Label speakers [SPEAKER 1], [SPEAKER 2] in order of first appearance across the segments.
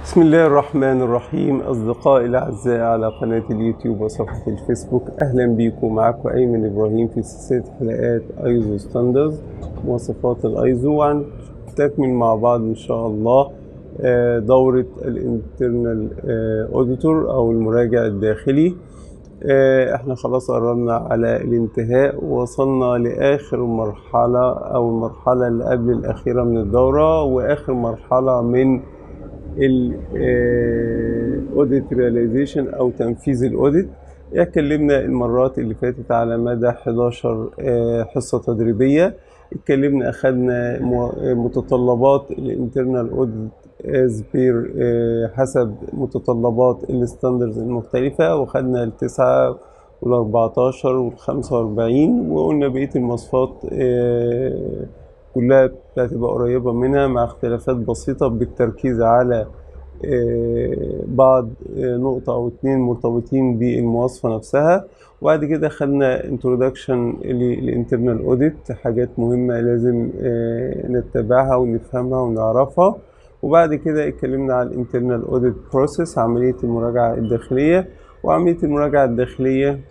[SPEAKER 1] بسم الله الرحمن الرحيم أصدقائي الأعزاء على قناة اليوتيوب وصفحة الفيسبوك أهلا بيكم معكم أيمن إبراهيم في سلسلة حلقات أيزو ستاندرز مواصفات الأيزو وهنستكمل مع بعض إن شاء الله آه، دورة الانترنال اوديتور أو المراجع الداخلي آه، احنا خلاص قربنا على الانتهاء ووصلنا لآخر مرحلة أو المرحلة اللي قبل الأخيرة من الدورة وآخر مرحلة من الاوديت رياليزيشن او تنفيذ الاوديت اتكلمنا المرات اللي فاتت على مدى 11 آه، حصه تدريبيه اتكلمنا اخذنا مو- متطلبات الانترنال اوديت از بير حسب متطلبات الستاندرز المختلفه واخدنا التسعه وال 14 وال 45 وقلنا بقيه المواصفات آه، كلها بتبقى قريبة منها مع اختلافات بسيطة بالتركيز على آه، بعض آه، نقطة أو اتنين مرتبطين بالمواصفة نفسها وبعد كده خدنا introduction للانترنال اوديت حاجات مهمة لازم آه، نتبعها ونفهمها ونعرفها وبعد كده اتكلمنا على الانترنال اوديت بروسيس عملية المراجعة الداخلية وعملية المراجعة الداخلية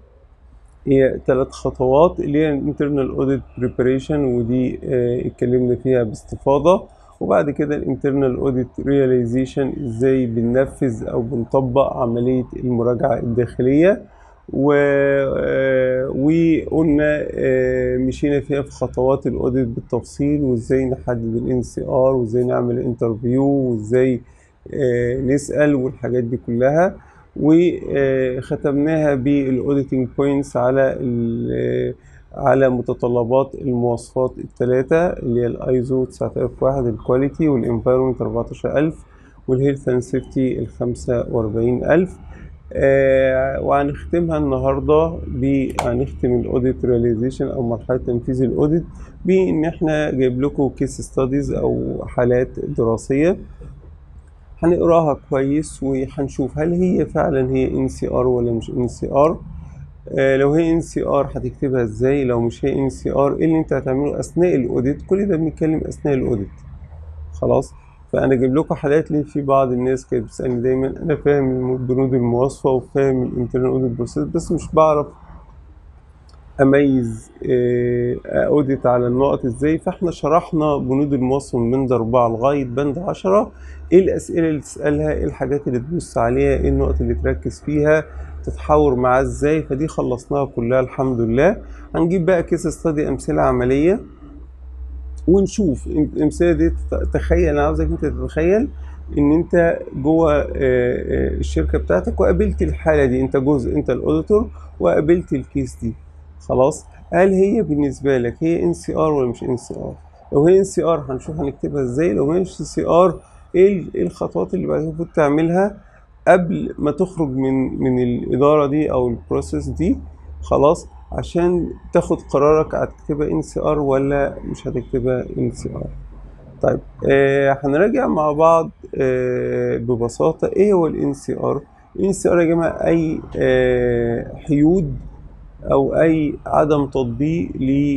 [SPEAKER 1] هي ثلاث خطوات اللي هي الانترنال اوديت بريباريشن ودي آه، اتكلمنا فيها باستفاضه وبعد كده الانترنال اوديت رياليزيشن ازاي بننفذ او بنطبق عمليه المراجعه الداخليه و... آه، وقلنا آه، مشينا فيها في خطوات الاوديت بالتفصيل وازاي نحدد الان سي ار وازاي نعمل انترفيو وازاي آه، نسال والحاجات دي كلها وختمناها بالاوديتنج بوينتس على ال- على متطلبات المواصفات الثلاثة اللي هي الايزو 9001 الكواليتي والانفايرمنت 14000 والهيلث اند سيفتي ال 45000 آه وهنختمها النهارده ب هنختم الاوديت رياليزيشن او مرحله تنفيذ الاوديت بان احنا جايب لكم كيس ستاديز او حالات دراسيه هنقراها كويس وهنشوف هل هي فعلا هي ان سي ار ولا مش ان سي ار لو هي ان سي ار هتكتبها ازاي لو مش هي ان سي ار ايه اللي انت هتعمله اثناء الاوديت كل ده بنتكلم اثناء الاوديت خلاص فانا جايب لكم حالات ليه في بعض الناس كانت بتسالني دايما انا فاهم بنود المواصفه وفاهم الانترنال اوديت بروسيس بس مش بعرف اميز آه، اوديت على النقط ازاي فاحنا شرحنا بنود المواصفه من بند أربعة لغايه بند عشرة ايه الاسئله اللي تسالها ايه الحاجات اللي تبص عليها ايه النقط اللي تركز فيها تتحاور معاه ازاي فدي خلصناها كلها الحمد لله هنجيب بقى كيس ستادي امثله عمليه ونشوف الامثله دي تت- تخيل انا عاوزك انت تتخيل ان انت جوه آه، آه، الشركه بتاعتك وقابلت الحاله دي انت جزء انت الاوديتور وقابلت الكيس دي خلاص هل هي بالنسبه لك هي ان سي ار ولا مش ان سي ار لو هي ان سي ار هنشوف هنكتبها ازاي لو هي مش ان سي ار ايه ال- إيه الخطوات اللي بعد كده المفروض تعملها قبل ما تخرج من من الاداره دي او البروسيس دي خلاص عشان تاخد قرارك هتكتبها ان سي ار ولا مش هتكتبها ان سي ار طيب آه هنراجع مع بعض آه ببساطة ايه هو الان سي ار الان سي ار يا جماعة اي آه حيود او اي عدم تطبيق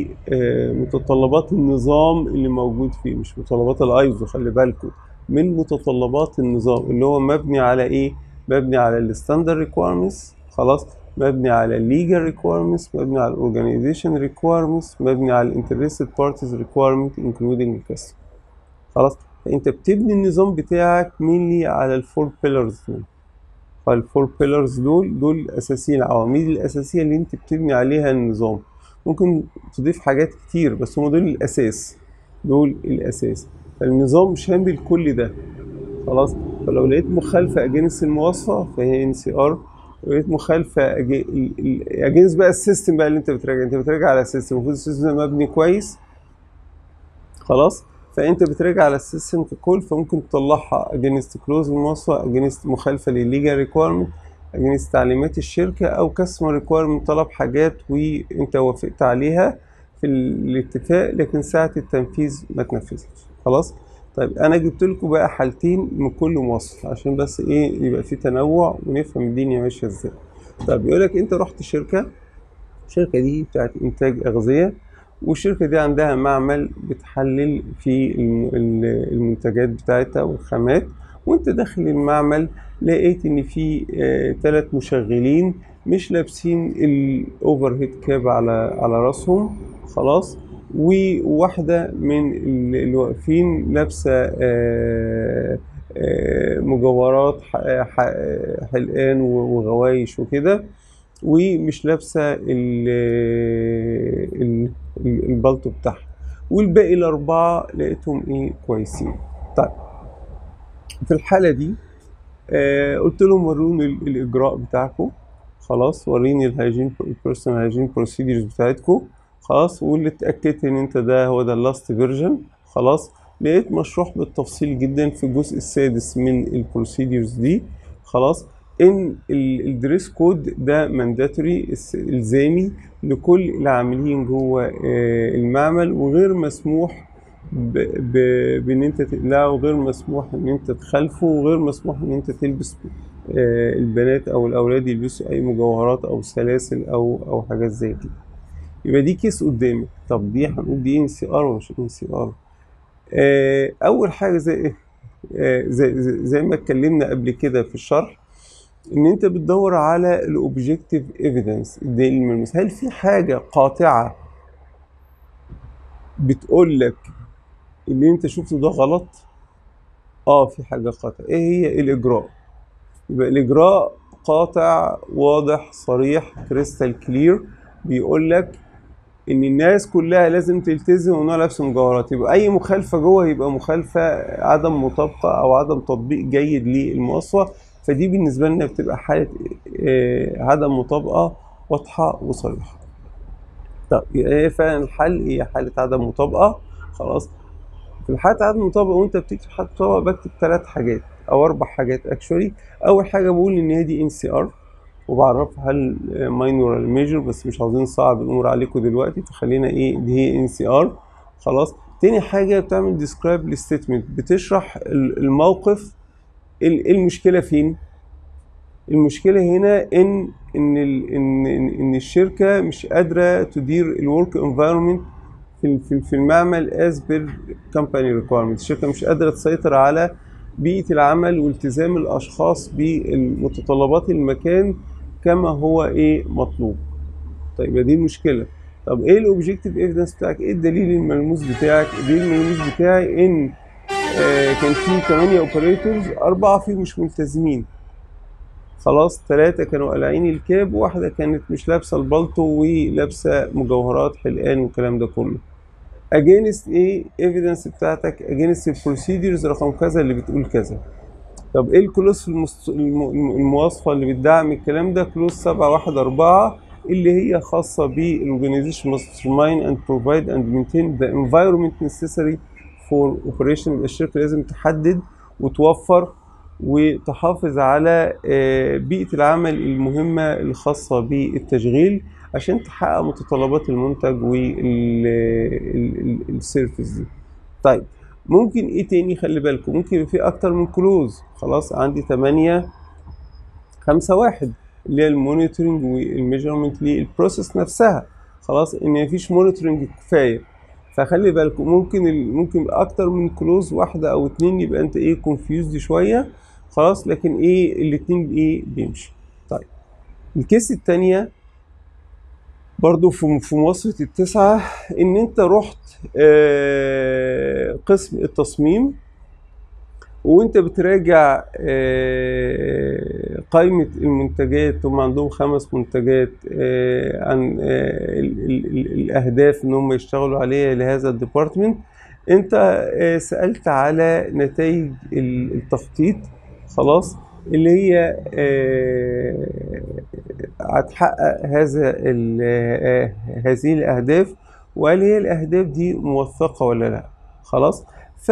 [SPEAKER 1] لمتطلبات النظام اللي موجود فيه مش متطلبات الايزو خلي بالكم من متطلبات النظام اللي هو مبني على ايه مبني على الستاندرد ريكويرمنتس خلاص مبني على الليجل ريكويرمنتس مبني على الاورجانيزيشن ريكويرمنتس مبني على الانترستد بارتيز ريكويرمنت انكلودينج الكاستمر خلاص فانت بتبني النظام بتاعك مينلي على الفور بيلرز دول فالفور بيلرز دول دول الاساسيين العواميد الاساسيه اللي انت بتبني عليها النظام ممكن تضيف حاجات كتير بس هم دول الاساس دول الاساس فالنظام شامل كل ده خلاص فلو لقيت مخالفه اجنس المواصفه فهي ان سي ار لو لقيت مخالفه اجنس بقى السيستم بقى اللي انت بتراجع انت بتراجع على السيستم المفروض السيستم ده مبني كويس خلاص فانت بتراجع على السيستم ككل فممكن تطلعها اجينست كلوز المواصفه اجينست مخالفه للليجال ريكويرمنت اجينست تعليمات الشركه او كاستمر ريكويرمنت طلب حاجات وانت وافقت عليها في الاتفاق لكن ساعه التنفيذ ما تنفذش خلاص طيب انا جبت لكم بقى حالتين من كل مواصف عشان بس ايه يبقى في تنوع ونفهم الدنيا ماشيه ازاي طيب يقول لك انت رحت شركه الشركه دي بتاعت انتاج اغذيه والشركة دي عندها معمل بتحلل في الم- ال- المنتجات بتاعتها والخامات وانت داخل المعمل لقيت ان في ثلاث مشغلين مش لابسين الاوفر هيد كاب على على راسهم خلاص وواحده من اللي واقفين لابسه آه، آه، مجوهرات ح- ح- حلقان وغوايش وكده ومش لابسه ال- ال- ال- البلطو بتاعها والباقي الاربعه لقيتهم ايه كويسين طيب في الحاله دي آه قلت لهم وروني ال- الاجراء بتاعكم خلاص وريني الهايجين البيرسونال هايجين بروسيدرز بتاعتكم خلاص واللي اتاكدت ان انت ده هو ده اللاست فيرجن خلاص لقيت مشروح بالتفصيل جدا في الجزء السادس من البروسيدرز دي خلاص ان الدريس كود ده مانداتوري الزامي لكل العاملين جوه آه، المعمل وغير مسموح ب... ب... بان انت تقلعه وغير مسموح ان انت تخالفه وغير مسموح ان انت تلبس آه، البنات او الاولاد يلبسوا اي مجوهرات او سلاسل او او حاجات زي كده يبقى دي كيس قدامك طب دي هنقول دي ان سي ار ولا مش ان سي ار اول حاجه زي آه، زي زي- زي ما اتكلمنا قبل كده في الشرح ان انت بتدور على الاوبجكتيف ايفيدنس الدليل الملموس هل في حاجه قاطعه بتقول لك اللي انت شفته ده غلط اه في حاجه قاطعه ايه هي الاجراء يبقى الاجراء قاطع واضح صريح كريستال كلير بيقول لك ان الناس كلها لازم تلتزم وانها لابسه مجوهرات يبقى اي مخالفه جوه يبقى مخالفه عدم مطابقه او عدم تطبيق جيد للمواصفه فدي بالنسبه لنا بتبقى حاله آه، عدم مطابقه واضحه وصريحه طب يبقى هي فعلا الحل هي حاله عدم مطابقه خلاص في حاله عدم المطابقه وانت بتكتب حاله مطابقه بكتب ثلاث حاجات او اربع حاجات اكشولي اول حاجه بقول ان هي دي ان سي ار وبعرفها هل ماينور ولا ميجر بس مش عاوزين نصعب الامور عليكم دلوقتي فخلينا ايه دي هي ان سي ار خلاص تاني حاجه بتعمل ديسكرايب للستيتمنت بتشرح ال- الموقف ال- المشكله فين المشكله هنا ان ان ال- ان ان إن الشركه مش قادره تدير الورك انفايرمنت في في في المعمل از بير كومباني ريكويرمنت الشركه مش قادره تسيطر على بيئه العمل والتزام الاشخاص بمتطلبات المكان كما هو ايه مطلوب طيب يبقى دي المشكله طب ايه الاوبجكتيف ايفيدنس بتاعك ايه الدليل الملموس بتاعك الدليل الملموس بتاعي ان آه كان في 8 اوبريتورز اربعه فيهم مش ملتزمين خلاص ثلاثة كانوا قالعين الكاب وواحدة كانت مش لابسة البلطو ولابسة مجوهرات حلقان والكلام ده كله اجينست ايه ايفيدنس بتاعتك اجينست البروسيدرز رقم كذا اللي بتقول كذا طب ايه الكلوز في المست... الم- الم- المواصفه اللي بتدعم الكلام ده كلوز 714 اللي هي خاصه بالاورجنايزيشن ماستر ماين اند بروفايد اند مينتين ذا انفايرمنت نيسيسري فور اوبريشن يبقى الشركه لازم تحدد وتوفر وتحافظ وعلى آه، بيئه العمل المهمه الخاصه بالتشغيل عشان تحقق متطلبات المنتج والسيرفيس دي طيب ممكن ايه تاني خلي بالكم ممكن يبقى في اكتر من كلوز خلاص عندي 8 5 واحد اللي هي المونيتورنج والميجرمنت للبروسيس نفسها خلاص ان مفيش مونيتورنج كفايه فخلي بالكم ممكن ال... ممكن يبقى اكتر من كلوز واحده او اتنين يبقى انت ايه كونفيوزد شويه خلاص لكن ايه الاتنين ايه بيمشي طيب الكيس التانية برضو في في مواصفة التسعة إن أنت رحت آه، قسم التصميم وأنت بتراجع آه، قائمة المنتجات هم عندهم خمس منتجات آه، عن آه، ال- ال- ال- الأهداف إن هم يشتغلوا عليها لهذا الديبارتمنت أنت آه، سألت على نتائج ال- التخطيط خلاص اللي هي آه، هتحقق هذا ال- آه، هذه الأهداف وهل هي الأهداف دي موثقة ولا لا خلاص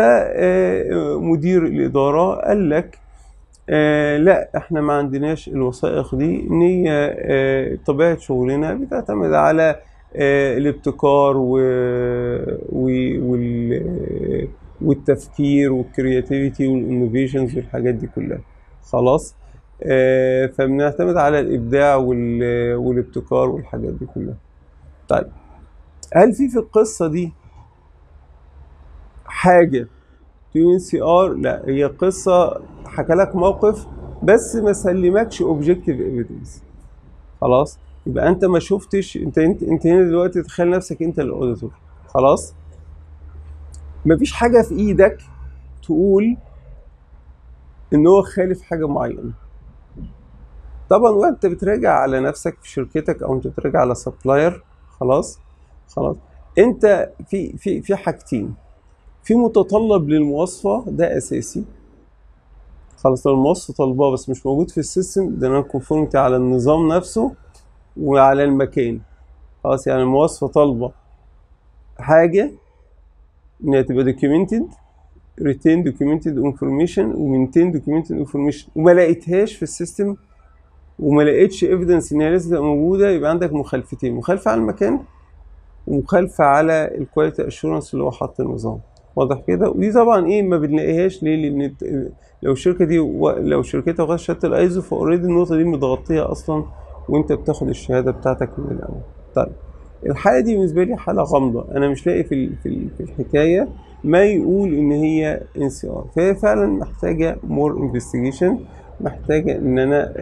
[SPEAKER 1] فمدير الإدارة قال لك آه لا احنا ما عندناش الوثائق دي ان هي آه طبيعة شغلنا بتعتمد على آه الابتكار و... و... وال... والتفكير والكرياتيفيتي والانوفيشنز والحاجات دي كلها خلاص آه فبنعتمد على الابداع وال... والابتكار والحاجات دي كلها طيب هل في في القصة دي حاجة تو ان سي ار لا هي قصه حكى لك موقف بس ما سلمكش اوبجكتيف ايفيدنس خلاص يبقى انت ما شفتش انت انت, انت هنا دلوقتي تخيل نفسك انت الاوديتور خلاص مفيش حاجه في ايدك تقول ان هو خالف حاجه معينه طبعا وانت بتراجع على نفسك في شركتك او انت بتراجع على سبلاير خلاص خلاص انت في في في حاجتين في متطلب للمواصفه ده اساسي خلاص لو المواصفه طالباه بس مش موجود في السيستم ده نون كونفورميتي على النظام نفسه وعلى المكان خلاص يعني المواصفه طالبه حاجه انها تبقى دوكيومنتد ريتين دوكيومنتد انفورميشن ومينتين دوكيومنتد انفورميشن وما لقيتهاش في السيستم وما لقيتش ايفيدنس ان هي لازم تبقى موجوده يبقى عندك مخالفتين مخالفه على المكان ومخالفه على الكواليتي اشورنس اللي هو حاط النظام واضح كده ودي طبعا ايه ما بنلاقيهاش ليه لان لو الشركه دي و... لو شركتها واخده شهاده الايزو فاوريدي النقطه دي متغطيه اصلا وانت بتاخد الشهاده بتاعتك من الاول طيب الحاله دي بالنسبه لي حاله غامضه انا مش لاقي في ال... في, ال... في الحكايه ما يقول ان هي ان سي ار فهي فعلا محتاجه مور انفستيجيشن محتاجه ان انا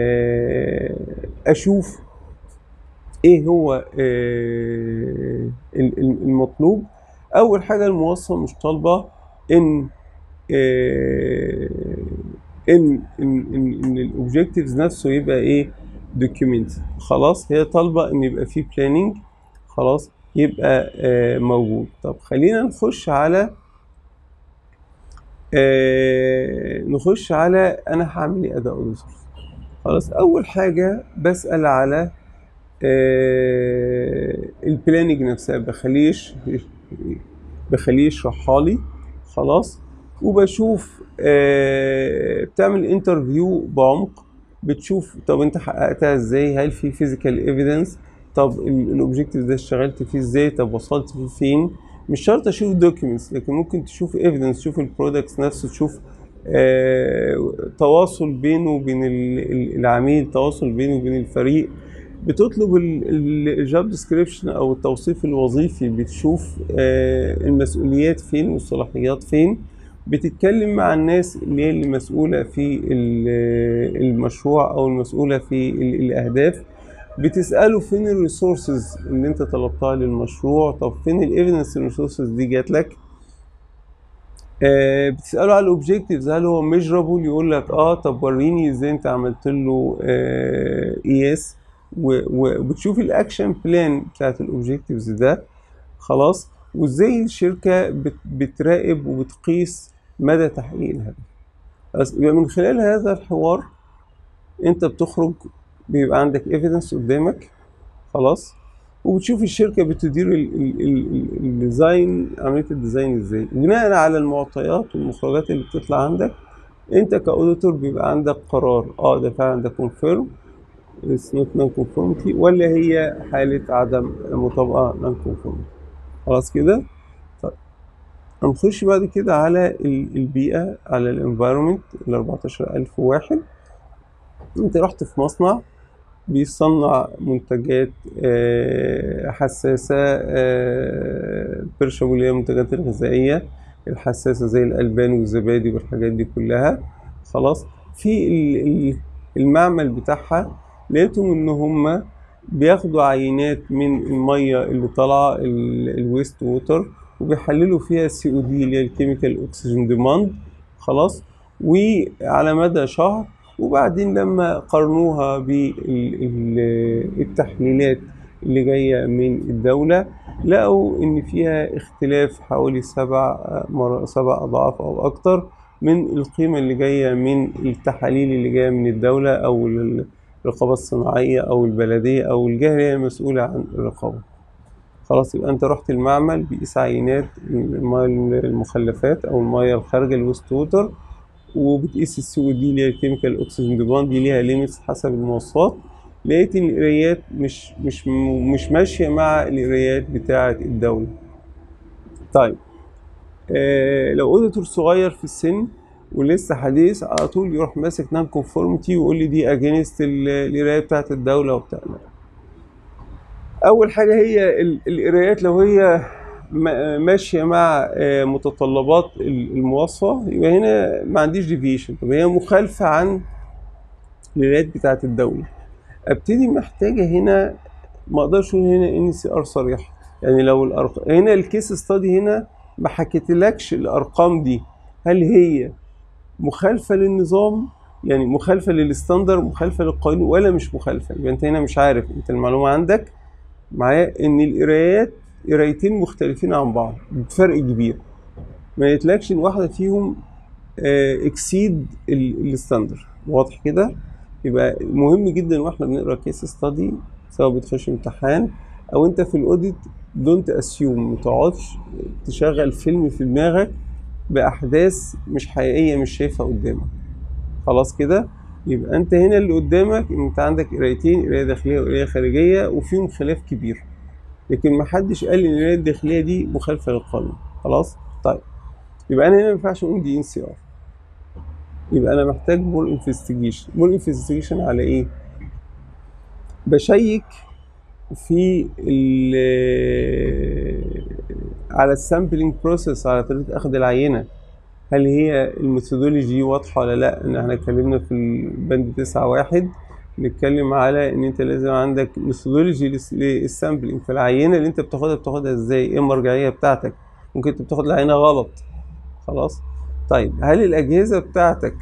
[SPEAKER 1] اشوف ايه هو المطلوب اول حاجه الموظفه مش طالبه ان ان ان ان, إن الاوبجكتيفز نفسه يبقى ايه دوكيومنت خلاص هي طالبه ان يبقى في بلاننج خلاص يبقى آه موجود طب خلينا نخش على آه نخش على انا هعمل ايه اداء اوديتور خلاص اول حاجه بسال على آه البلاننج نفسها بخليه بخليه يشرحها لي خلاص وبشوف آه بتعمل انترفيو بعمق بتشوف طب انت حققتها ازاي هل في فيزيكال ايفيدنس طب الاوبجيكتيف ده اشتغلت فيه ازاي طب وصلت فيه فين مش شرط اشوف دوكيومنتس لكن ممكن تشوف ايفيدنس تشوف البرودكتس نفسه تشوف آه تواصل بينه وبين العميل تواصل بينه وبين الفريق بتطلب الجوب ديسكريبشن او التوصيف الوظيفي بتشوف آه المسؤوليات فين والصلاحيات فين بتتكلم مع الناس اللي هي اللي مسؤوله في المشروع او المسؤوله في الاهداف بتساله فين الريسورسز اللي انت طلبتها للمشروع طب فين الايفيدنس الريسورسز دي جات لك آه بتساله على الاوبجكتيفز هل هو ميجرابل يقول لك اه طب وريني ازاي انت عملت له آه قياس وبتشوف الاكشن بلان بتاعت الاوبجكتيفز ده خلاص وازاي الشركه بت بتراقب وبتقيس مدى تحقيق الهدف يبقى من خلال هذا الحوار انت بتخرج بيبقى عندك ايفيدنس قدامك خلاص وبتشوف الشركه بتدير الديزاين عمليه الديزاين ازاي بناء على المعطيات والمخرجات اللي بتطلع عندك انت كاوديتور بيبقى عندك قرار اه ده فعلا ده كونفيرم اتس نوت نون كونفورمتي ولا هي حاله عدم مطابقه نون كونفورمتي خلاص كده طيب هنخش بعد كده على البيئه على الانفايرمنت ال 14000 واحد انت رحت في مصنع بيصنع منتجات حساسة بيرشابل اللي هي المنتجات الغذائية الحساسة زي الألبان والزبادي والحاجات دي كلها خلاص في المعمل بتاعها لقيتهم إن هما بياخدوا عينات من المية اللي طالعة الويست ووتر وبيحللوا فيها السي او دي اللي هي الكيميكال اوكسجين ديماند خلاص وعلى مدى شهر وبعدين لما قارنوها بالتحليلات اللي جاية من الدولة لقوا إن فيها اختلاف حوالي سبع مر... سبع أضعاف أو أكتر من القيمة اللي جاية من التحاليل اللي جاية من الدولة أو الرقابة الصناعية أو البلدية أو الجهة اللي هي المسؤولة عن الرقابة خلاص يبقى أنت رحت المعمل بقيس عينات المخلفات أو المياه الخارجة الويست ووتر وبتقيس السي او دي اللي هي الكيميكال اوكسجين ديماند دي ليها ليميتس حسب المواصفات لقيت ان القرايات مش مش مش ماشيه مع القرايات بتاعه الدوله طيب آه لو اوديتور صغير في السن ولسه حديث على طول يروح ماسك نان كونفورمتي ويقول لي دي اجينست القرايه بتاعه الدوله وبتاع اول حاجه هي القرايات لو هي ما- ماشيه مع آه، متطلبات ال- المواصفه يبقى هنا ما عنديش ديفيشن طب هي مخالفه عن الولايات بتاعه الدوله ابتدي محتاجه هنا ما اقدرش اقول هنا ان سي ار صريحه يعني لو الارقام هنا الكيس ستادي هنا ما حكيتلكش الارقام دي هل هي مخالفه للنظام يعني مخالفه للستاندر مخالفه للقانون ولا مش مخالفه يبقى انت هنا مش عارف انت المعلومه عندك معايا ان القرايات قرايتين مختلفين عن بعض بفرق كبير ما يتلاقش ان واحده فيهم اكسيد الستاندر واضح كده يبقى مهم جدا واحنا بنقرا كيس ستادي سواء بتخش امتحان او انت في الاوديت دونت اسيوم ما تقعدش تشغل فيلم في دماغك باحداث مش حقيقيه مش شايفها قدامك خلاص كده يبقى انت هنا اللي قدامك انت عندك قرايتين قرايه داخليه وقرايه خارجيه وفيهم خلاف كبير لكن ما حدش قال ان القرايه الداخليه دي مخالفه للقانون خلاص طيب يبقى انا هنا ما ينفعش اقول دي ان سي ار يبقى انا محتاج مور انفستيجيشن مور انفستيجيشن على ايه بشيك في ال على السامبلينج بروسيس على طريقه اخذ العينه هل هي الميثودولوجي واضحه ولا لا ان احنا اتكلمنا في البند 9 واحد نتكلم على ان انت لازم عندك ميثودولوجي للسامبلينج في العينه اللي انت بتاخدها بتاخدها ازاي ايه المرجعيه بتاعتك ممكن انت بتاخد العينه غلط خلاص طيب هل الاجهزه بتاعتك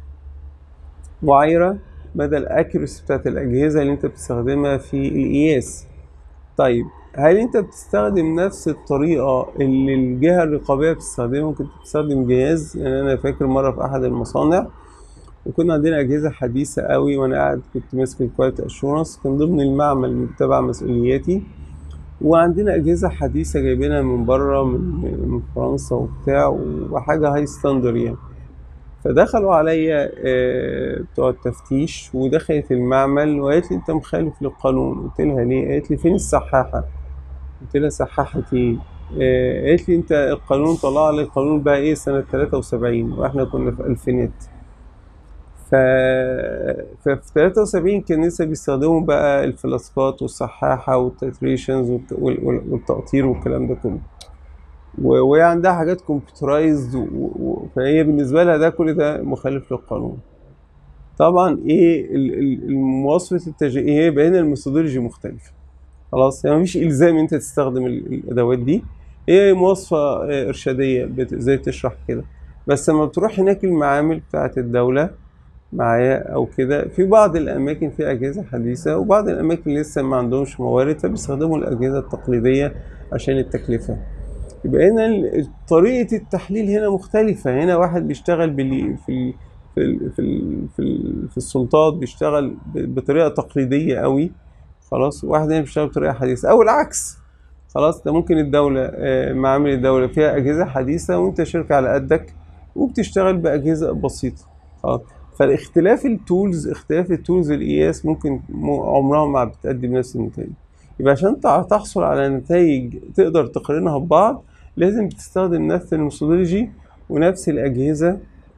[SPEAKER 1] معايره مدى الاكيرسي بتاعت الاجهزه اللي انت بتستخدمها في القياس طيب هل انت بتستخدم نفس الطريقه اللي الجهه الرقابيه بتستخدمها ممكن تستخدم جهاز يعني انا فاكر مره في احد المصانع وكنا عندنا اجهزه حديثه قوي وانا قاعد كنت ماسك الكواليتي اشورنس كان ضمن المعمل اللي تبع مسؤولياتي وعندنا اجهزه حديثه جايبينها من بره من, من فرنسا وبتاع وحاجه هاي ستاندر يعني فدخلوا عليا آه، بتوع التفتيش ودخلت المعمل وقالت لي انت مخالف للقانون قلت لها ليه قالت لي فين السحاحه قلت لها سحاحه ايه آه، قالت لي انت القانون طلع لي القانون بقى ايه سنه 73 واحنا كنا في الفينات ف... ففي 73 كان لسه بيستخدموا بقى الفلاسكات والسحاحه والتتريشنز والك- وال- وال- والتقطير والكلام ده كله و- وهي عندها حاجات كمبيوترايزد فهي بالنسبه لها ده كل ده مخالف للقانون طبعا ايه ال- ال- المواصفه التشغيليه هي بين الميثودولوجي مختلفه خلاص يعني مفيش الزام انت تستخدم ال- الادوات دي هي مواصفه آه، ارشاديه بت- زي تشرح كده بس لما بتروح هناك المعامل بتاعت الدوله معايا او كده في بعض الاماكن في اجهزه حديثه وبعض الاماكن لسه ما عندهمش موارد فبيستخدموا الاجهزه التقليديه عشان التكلفه يبقى هنا ال- طريقه التحليل هنا مختلفه هنا واحد بيشتغل بال في ال في ال في ال في, ال في السلطات بيشتغل ب- بطريقه تقليديه قوي خلاص واحد هنا بيشتغل بطريقه حديثه او العكس خلاص ده ممكن الدوله آه، معامل الدوله فيها اجهزه حديثه وانت شركه على قدك وبتشتغل باجهزه بسيطه خلاص فالاختلاف التولز اختلاف التولز القياس ممكن م- عمرها ما بتقدم نفس النتائج يبقى عشان تع- تحصل على نتائج تقدر تقارنها ببعض لازم تستخدم نفس الميثودولوجي ونفس الأجهزة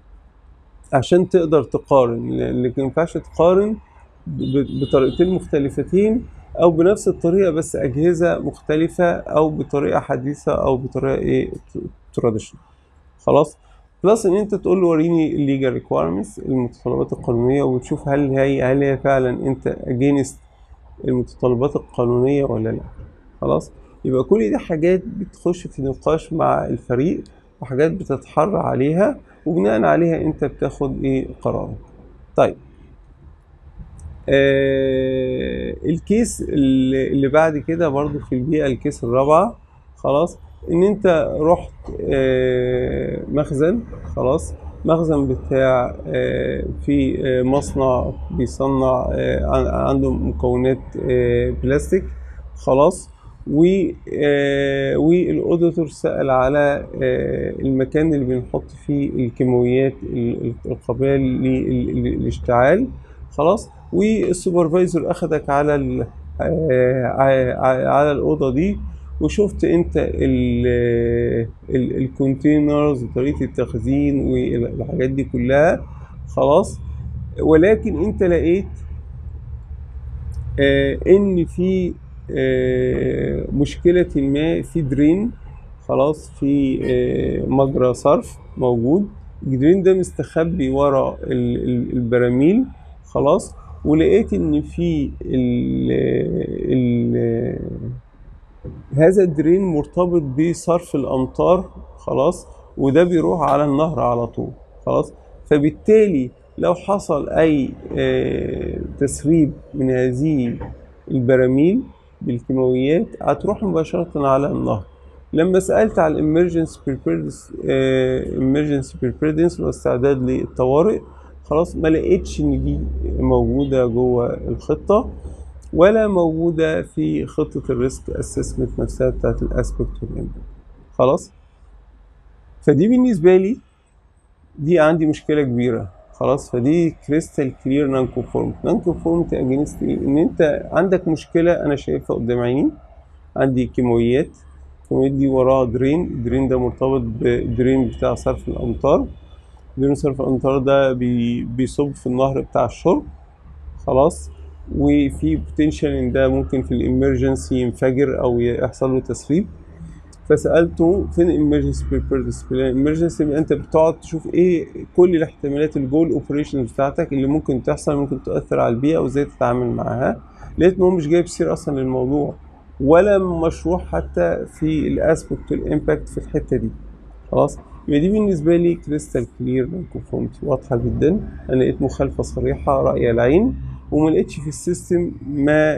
[SPEAKER 1] عشان تقدر تقارن ل- لكن ما ينفعش تقارن ب- بطريقتين مختلفتين أو بنفس الطريقة بس أجهزة مختلفة أو بطريقة حديثة أو بطريقة إيه تراديشنال خلاص بلس ان انت تقول له وريني الليجال ريكويرمنتس المتطلبات القانونيه وتشوف هل هي هل هي فعلا انت اجينست المتطلبات القانونيه ولا لا خلاص يبقى كل دي حاجات بتخش في نقاش مع الفريق وحاجات بتتحرى عليها وبناء عليها انت بتاخد ايه قرارك طيب آه الكيس اللي اللي بعد كده برضو في البيئة الكيس الرابعة خلاص ان انت رحت آه مخزن خلاص مخزن بتاع آه في آه مصنع بيصنع آه عن- عنده مكونات آه بلاستيك خلاص و آه والاوديتور سأل على آه المكان اللي بنحط فيه الكيماويات ال- القابلة لل- للاشتعال خلاص والسوبرفايزر اخدك على ال آه، ع- على الاوضه دي وشفت انت الكونتينرز وطريقه التخزين والحاجات دي كلها خلاص ولكن انت لقيت آه، ان في آه، مشكله ما في درين خلاص في آه، مجرى صرف موجود الجدرين ده مستخبي ورا ال- ال- البراميل خلاص ولقيت ان في ال ال هذا الدرين مرتبط بصرف الامطار خلاص وده بيروح على النهر على طول خلاص فبالتالي لو حصل اي آه، تسريب من هذه البراميل بالكيماويات هتروح مباشرة على النهر لما سألت على الامرجنسي preparedness emergency preparedness واستعداد للطوارئ خلاص ما لقيتش ان دي موجودة جوه الخطة ولا موجودة في خطة الريسك اسسمنت نفسها بتاعت الاسبكت والامباكت خلاص فدي بالنسبة لي دي عندي مشكلة كبيرة خلاص فدي كريستال كلير نون كونفورمت نون كونفورمت اجينست ايه ان انت عندك مشكلة انا شايفها قدام عيني عندي كيماويات الكيماويات دي وراها درين الدرين ده مرتبط بالدرين بتاع صرف الامطار درين صرف الامطار ده بي بيصب في النهر بتاع الشرب خلاص وفي بوتنشال ان ده ممكن في الامرجنسي ينفجر او يحصل له تسريب فسالته فين الامرجنسي بريبيردنس في الامرجنسي يبقى انت بتقعد تشوف ايه كل الاحتمالات اللي جوه الاوبريشنز بتاعتك اللي ممكن تحصل ممكن تاثر على البيئه وازاي تتعامل معاها لقيت ان هو مش جايب سير اصلا للموضوع ولا مشروع حتى في الاسبكت والامباكت في الحته دي خلاص يبقى دي بالنسبه لي كريستال كلير كونفورمتي واضحه جدا انا لقيت مخالفه صريحه راي العين وما لقيتش في السيستم ما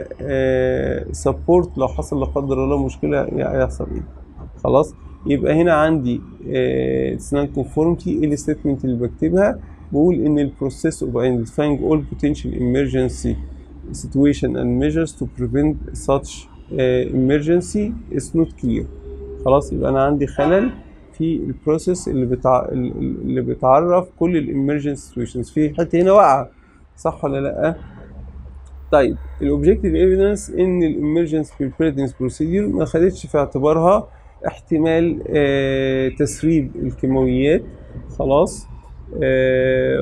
[SPEAKER 1] سبورت لو حصل لا قدر الله مشكله هيحصل ايه خلاص يبقى هنا عندي سنان كونفورمتي ايه الستيتمنت اللي بكتبها بقول ان البروسيس اوف identifying all potential emergency situation and measures to prevent such uh, emergency is not clear خلاص يبقى انا عندي خلل في البروسيس اللي بتع... اللي بتعرف كل الامرجنسي سيتويشنز في حته هنا واقعه صح ولا لا طيب الاوبجكتيف ايفيدنس ان الامرجنسي بريبيردنس بروسيدور ما خدتش في اعتبارها احتمال آه تسريب الكيماويات خلاص آه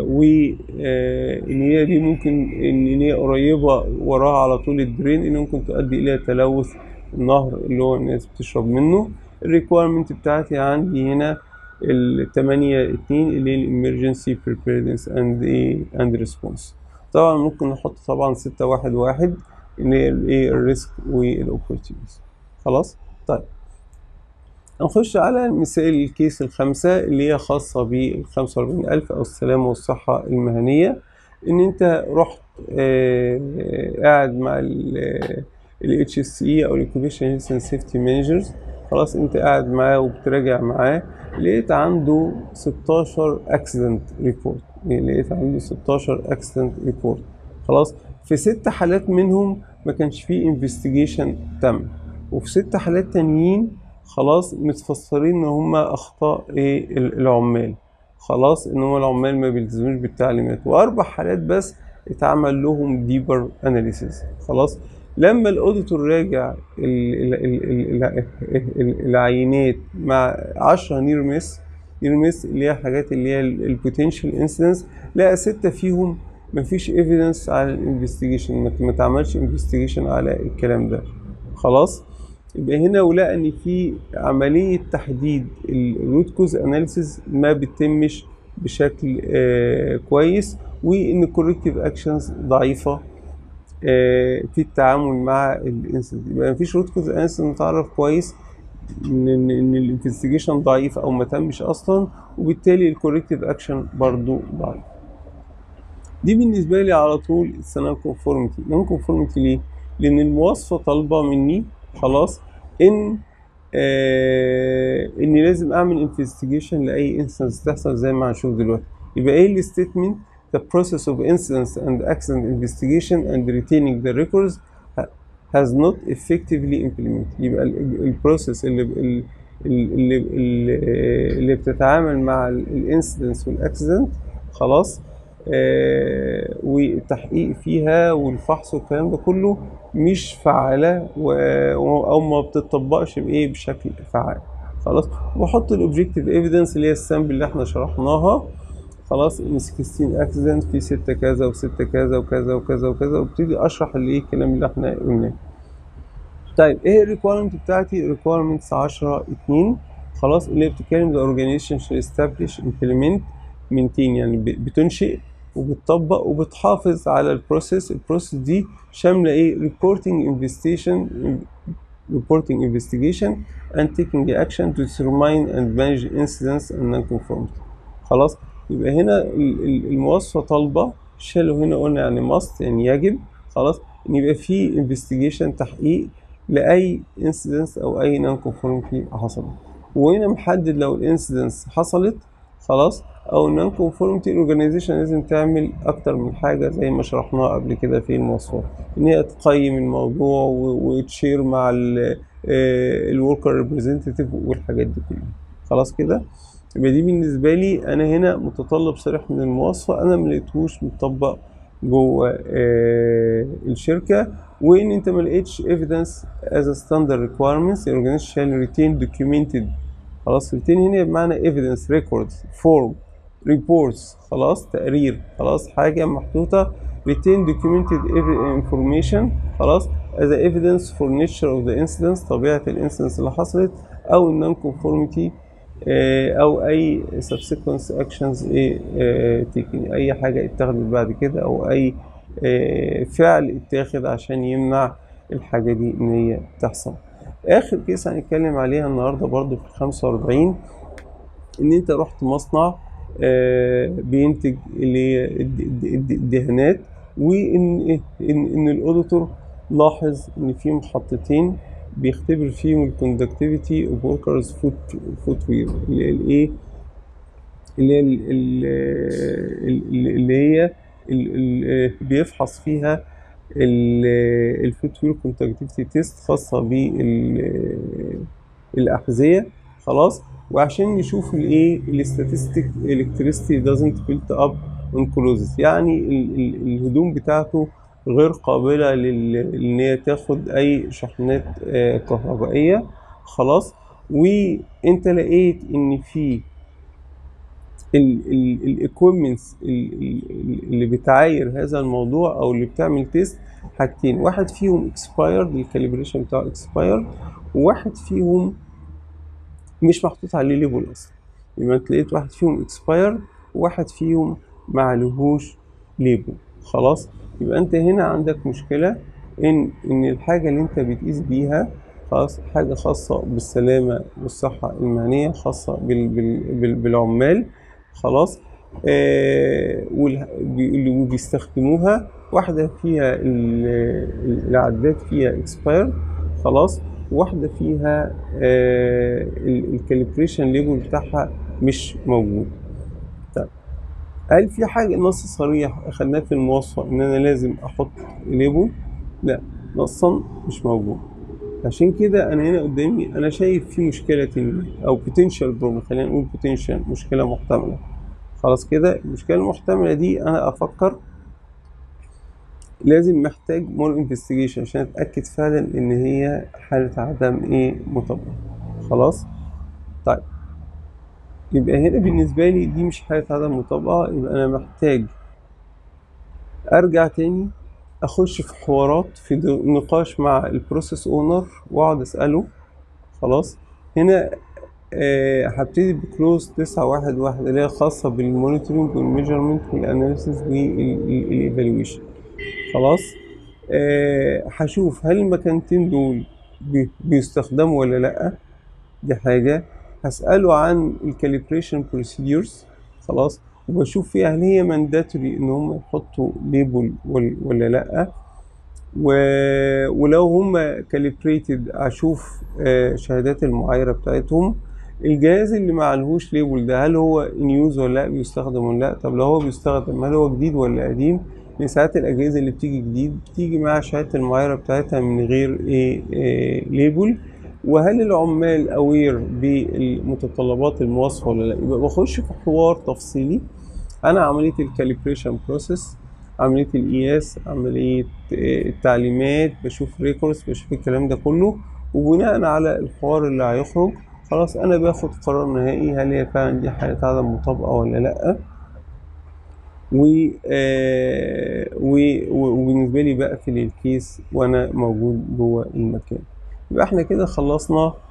[SPEAKER 1] وان هي دي ممكن ان هي قريبه وراها على طول الدرين اللي ممكن تؤدي الى تلوث النهر اللي هو الناس بتشرب منه الريكويرمنت بتاعتي عندي هنا ال 8 2 اللي هي الامرجنسي بريبيردنس اند ايه اند ريسبونس طبعا ممكن نحط طبعا 6 1 1 اللي هي الايه الريسك والاوبورتيونيتي خلاص طيب نخش على مثال الكيس الخامسة اللي هي خاصة بال 45000 أو السلامة والصحة المهنية إن أنت رحت آه قاعد مع ال HSE أو ال Occupation Health and Safety Managers خلاص أنت قاعد معاه وبتراجع معاه لقيت عنده 16 اكسيدنت ريبورت لقيت عنده 16 اكسيدنت ريبورت خلاص في ست حالات منهم ما كانش فيه انفستيجيشن تم وفي ست حالات تانيين خلاص متفسرين ان هم اخطاء ايه العمال خلاص ان هم العمال ما بيلتزموش بالتعليمات واربع حالات بس اتعمل لهم ديبر اناليسيس خلاص لما الاوديتور راجع ال ال ال العينات مع 10 نير ميس نير ميس اللي هي حاجات اللي هي البوتنشال انسيدنس لقى ستة فيهم مفيش ايفيدنس على الانفستيجيشن ما اتعملش انفستيجيشن على الكلام ده خلاص يبقى هنا ولقى ان في عمليه تحديد الروت كوز اناليسيز ما بتتمش بشكل آه كويس وان الكوركتيف اكشنز ضعيفه آه في التعامل مع الانسيدنت يبقى مفيش روت كوز اناليسيز متعرف كويس ان ان الانفستيجيشن ضعيف او ما تمش اصلا وبالتالي الكوركتيف اكشن برضو ضعيف دي بالنسبه لي على طول السنه كونفورميتي نون كونفورميتي ليه لان المواصفه طالبه مني خلاص ان آه اني لازم اعمل انفستيجيشن لاي انسنس تحصل زي ما هنشوف دلوقتي يبقى ايه الستيتمنت the process of incidents and accident investigation and retaining the records has not effectively implemented يبقى البروسيس اللي اللي اللي, اللي بتتعامل مع الانسيدنتس والاكسيدنت خلاص آه والتحقيق فيها والفحص والكلام ده كله مش فعالة او ما بتطبقش بايه بشكل فعال خلاص واحط الاوبجكتيف ايفيدنس اللي هي السامبل اللي احنا شرحناها خلاص ان 16 اكسيدنت في 6 كذا و6 كذا وكذا وكذا وكذا وابتدي اشرح اللي ايه الكلام اللي احنا قلناه طيب ايه الريكويرمنت بتاعتي ريكويرمنتس 10 2 خلاص اللي هي بتتكلم the organization should establish implement maintain يعني ب- بتنشئ وبتطبق وبتحافظ على البروسيس البروسيس دي شامله ايه reporting investigation reporting investigation and taking action to determine and manage incidents and non-conformity خلاص يبقى هنا ال- ال- المواصفة طالبة شالوا هنا قلنا يعني must يعني يجب خلاص ان يبقى في investigation تحقيق لأي incidents أو أي non-conformity حصلت وهنا محدد لو الانسيدنس حصلت خلاص أو non conformity organization لازم تعمل أكتر من حاجة زي ما شرحناها قبل كده في المواصفات إن هي تقيم الموضوع و- وتشير مع الوركر ريبريزنتيف والحاجات دي كلها خلاص كده يبقى دي بالنسبة لي أنا هنا متطلب صريح من المواصفة أنا ملقيتهوش متطبق جوه آه، الشركة وإن أنت ملقيتش evidence as a standard requirements the organization shall retain documented خلاص retain هنا بمعنى evidence records form reports خلاص تقرير خلاص حاجة محطوطة retain documented ev- information خلاص as a evidence for nature of the incidents طبيعة الانسيدنس اللي حصلت أو non conformity آه، او اي subsequent actions ايه آه، taken اي حاجه اتخذت بعد كده او اي آه، فعل اتاخد عشان يمنع الحاجه دي ان هي تحصل اخر كيس هنتكلم عليها النهارده برضو في 45 ان انت رحت مصنع آه، بينتج اللي هي الد- الد- الد- الدهانات وان إيه؟ ان ان الاوديتور لاحظ ان في محطتين بيختبر فيهم الكوندكتيفيتي اوف وركرز فوت فوت وير اللي هي الايه اللي هي ال- ال- ال- اللي هي ال- ال- بيفحص فيها الفوت وير كوندكتيفيتي تيست خاصه بالاحذيه خلاص وعشان نشوف الايه الاستاتستيك الكتريستي doesn't build up on closes يعني ال- ال- الهدوم بتاعته غير قابلة لل- ان هي تاخد اي شحنات آه، كهربائية خلاص وانت لقيت ان في الايكويبمنتس اللي بتعاير هذا الموضوع او اللي بتعمل تيست حاجتين واحد فيهم اكسبايرد الكاليبريشن بتاعه اكسبايرد وواحد فيهم مش محطوط عليه ليبل اصلا يبقى انت لقيت واحد فيهم اكسبايرد وواحد فيهم معلهوش ليبل خلاص يبقى انت هنا عندك مشكلة ان ان الحاجة اللي انت بتقيس بيها خلاص حاجة خاصة بالسلامة والصحة المهنية خاصة بال بال بال بالعمال خلاص آه وال- بي- اللي بيستخدموها واحدة فيها ال- ال- العداد فيها اكسباير خلاص واحدة فيها الكاليبريشن ليبل بتاعها مش موجود طيب هل في حاجة نص صريح أخدناه في المواصفة إن أنا لازم أحط ليبل؟ لا نصا مش موجود عشان كده أنا هنا قدامي أنا شايف في مشكلة ما أو potential problem خلينا نقول potential مشكلة محتملة خلاص كده المشكلة المحتملة دي أنا أفكر لازم محتاج مور انفستيجيشن عشان اتاكد فعلا ان هي حاله عدم ايه مطابقه خلاص طيب يبقى هنا بالنسبه لي دي مش حاله عدم مطابقه يبقى انا محتاج ارجع تاني اخش في حوارات في دو- نقاش مع البروسيس اونر واقعد اساله خلاص هنا آه، هبتدي بكلوز تسعة واحد واحد اللي هي خاصة بالمونيتورنج والميجرمنت والاناليسيس والايفالويشن خلاص آه، هشوف هل المكانتين دول بي- بيستخدموا ولا لأ دي حاجة هسأله عن الكاليبريشن بروسيدورز خلاص وبشوف فيها هل هي مانداتوري ان هم يحطوا ليبل ولا لأ و... ولو هم كاليبريتد اشوف آه، شهادات المعايرة بتاعتهم الجهاز اللي معلهوش ليبل ده هل هو ان يوز ولا لا بيستخدم ولا لا طب لو هو بيستخدم هل هو جديد ولا قديم لأن ساعات الأجهزة اللي بتيجي جديد بتيجي مع شهادة المعايرة بتاعتها من غير إيه إيه ليبل وهل العمال أوير بالمتطلبات المواصفة ولا لا يبقى بخش في حوار تفصيلي أنا عملية الكاليبريشن بروسيس عملية القياس عملية إيه، التعليمات بشوف ريكوردز بشوف الكلام ده كله وبناء على الحوار اللي هيخرج خلاص أنا باخد قرار نهائي هل هي فعلا دي حالة عدم مطابقة ولا لأ و آه، و- و- وبالنسبه لي بقفل الكيس وانا موجود جوه المكان يبقى احنا كده خلصنا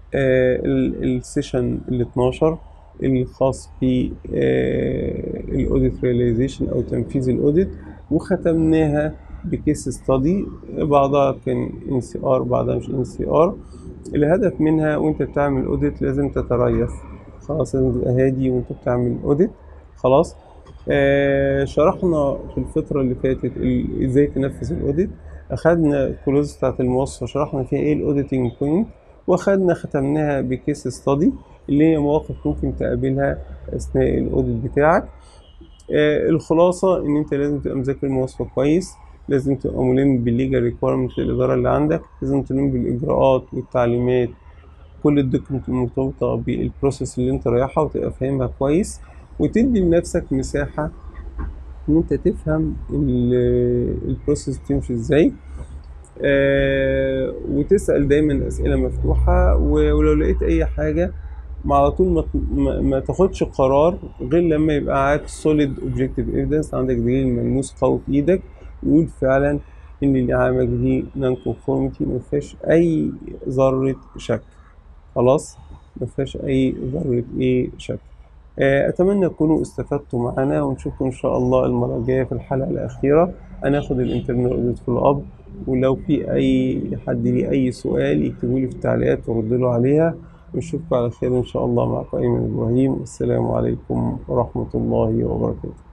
[SPEAKER 1] آه، ال- السيشن ال 12 الخاص ب الاوديت رياليزيشن او تنفيذ الاوديت وختمناها بكيس ستادي بعضها كان ان سي ار بعضها مش ان سي ار الهدف منها وانت بتعمل اوديت لازم تتريث خلاص لازم تبقى هادي وانت بتعمل اوديت خلاص آه شرحنا في الفترة اللي فاتت ال- ازاي تنفذ الاوديت اخدنا الكلوز بتاعت المواصفة شرحنا فيها ايه الاوديتنج بوينت واخدنا ختمناها بكيس ستادي اللي هي مواقف ممكن تقابلها اثناء الاوديت بتاعك آه الخلاصة ان انت لازم تبقى مذاكر المواصفة كويس لازم تبقى ملم بالليجال ريكويرمنت للإدارة اللي عندك لازم تلم بالإجراءات والتعليمات كل الدوكيمنت المرتبطة بالبروسيس اللي انت رايحها وتبقى فاهمها كويس وتدي لنفسك مساحة ان انت تفهم ال- البروسيس بتمشي ازاي آه وتسأل دايما أسئلة مفتوحة و- ولو لقيت أي حاجة ما على طول ما, ما, ما تاخدش قرار غير لما يبقى معاك solid objective evidence عندك دليل ملموس قوي في ايدك يقول فعلا ان اللي عاملك دي non conformity ما فيهاش اي ذرة شك خلاص ما فيهاش اي ذرة ايه شك آه، اتمنى تكونوا استفدتوا معانا ونشوفكم ان شاء الله المرة الجاية في الحلقة الاخيرة هناخد الانترنال اوديت فولو اب ولو في اي حد ليه اي سؤال يكتبوا لي في التعليقات وارد له عليها ونشوفكم على خير ان شاء الله معكم ايمن ابراهيم والسلام عليكم ورحمة الله وبركاته